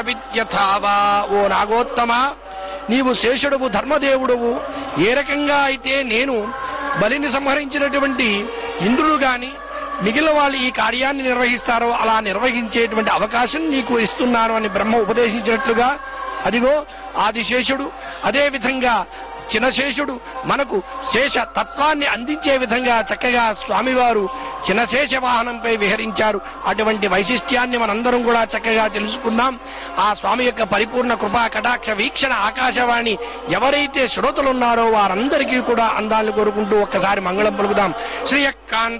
విద్యథావా ఓ నాగోత్తమ నీవు శేషుడవు ధర్మదేవుడవు ఏ రకంగా అయితే నేను బలిని సంహరించినటువంటి ఇంద్రుడు గాని మిగిలిన వాళ్ళు ఈ కార్యాన్ని నిర్వహిస్తారో అలా నిర్వహించేటువంటి అవకాశం నీకు ఇస్తున్నాను అని బ్రహ్మ ఉపదేశించినట్లుగా అదిగో ఆదిశేషుడు అదే విధంగా చినశేషుడు మనకు శేష తత్వాన్ని అందించే విధంగా చక్కగా స్వామివారు చినశేష వాహనంపై విహరించారు అటువంటి వైశిష్ట్యాన్ని మనందరం కూడా చక్కగా తెలుసుకుందాం ఆ స్వామి యొక్క పరిపూర్ణ కృపా కటాక్ష వీక్షణ ఆకాశవాణి ఎవరైతే శ్రోతలున్నారో వారందరికీ కూడా అందాలను కోరుకుంటూ ఒక్కసారి మంగళం పలుకుదాం శ్రీయకాంత